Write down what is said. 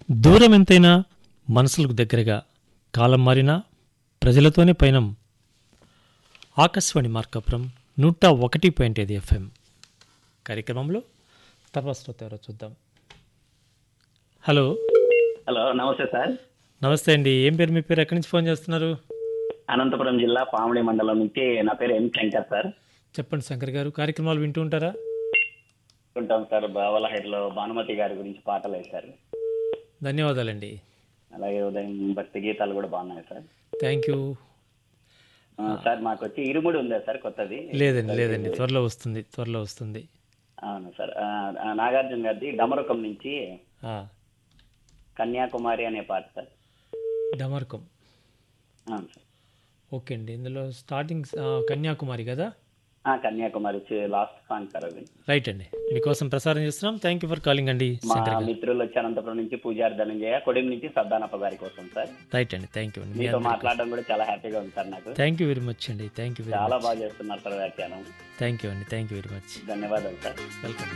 దూరం ఎంతైనా మనసులకు దగ్గరగా కాలం మారినా ప్రజలతోనే పయనం ఆకాశవాణి మార్కాపురం నూట ఒకటి పాయింట్ ఐదు ఎఫ్ఎం కార్యక్రమంలో తర్వాత శ్రోత ఎవరో చూద్దాం హలో హలో నమస్తే సార్ నమస్తే అండి ఏం పేరు మీ పేరు ఎక్కడి నుంచి ఫోన్ చేస్తున్నారు అనంతపురం జిల్లా పామిడి మండలం నుంచి నా పేరు ఎం శంకర్ సార్ చెప్పండి శంకర్ గారు కార్యక్రమాలు వింటూ ఉంటారా ఉంటాం సార్ బావలహెడ్లో భానుమతి గారి గురించి పాటలు వేశారు ధన్యవాదాలండి అలాగే ఉదయం భక్తి గీతాలు కూడా బాగున్నాయి సార్ థ్యాంక్ యూ ఆ, సార్ మాకు వచ్చి ఇరుముడి ఉందా సార్ కొత్తది లేదండి లేదండి త్వరలో వస్తుంది త్వరలో వస్తుంది అవును సార్ ఆ, ఆ, నాగార్జున గారిది డమరుకం నుంచి ఆ, కన్యాకుమారి అనే పాట సార్ డమర్కం అవును సార్ ఓకే అండి ఇందులో స్టార్టింగ్ ఆ, కన్యాకుమారి కదా ఆ, కన్యాకుమారి వచ్చి లాస్ట్ సాంగ్ సార్ అది రైట్ అండి మీకోసం ప్రసారం చేస్తున్నాం థ్యాంక్ యూ ఫర్ కాలింగ్ అండి మా శంకర్ గారు మిత్రులు వచ్చి అనంతపురం నుంచి పూజారి ధనంజయ కొడిం నుంచి సర్దానప్ప గారి కోసం సార్ రైట్ అండి థ్యాంక్ యూ అండి మీతో మాట్లాడడం కూడా చాలా హ్యాపీగా ఉంది సార్ నాకు థ్యాంక్ యూ వెరీ మచ్ అండి థ్యాంక్ యూ వెరీ చాలా మచ్ బాగా చేస్తున్నారు సార్ వ్యాఖ్యానం థ్యాంక్ యూ అండి థ్యాంక్ యూ వెరీ మచ్ ధన్యవాదాలు సార్ వెల్కమ్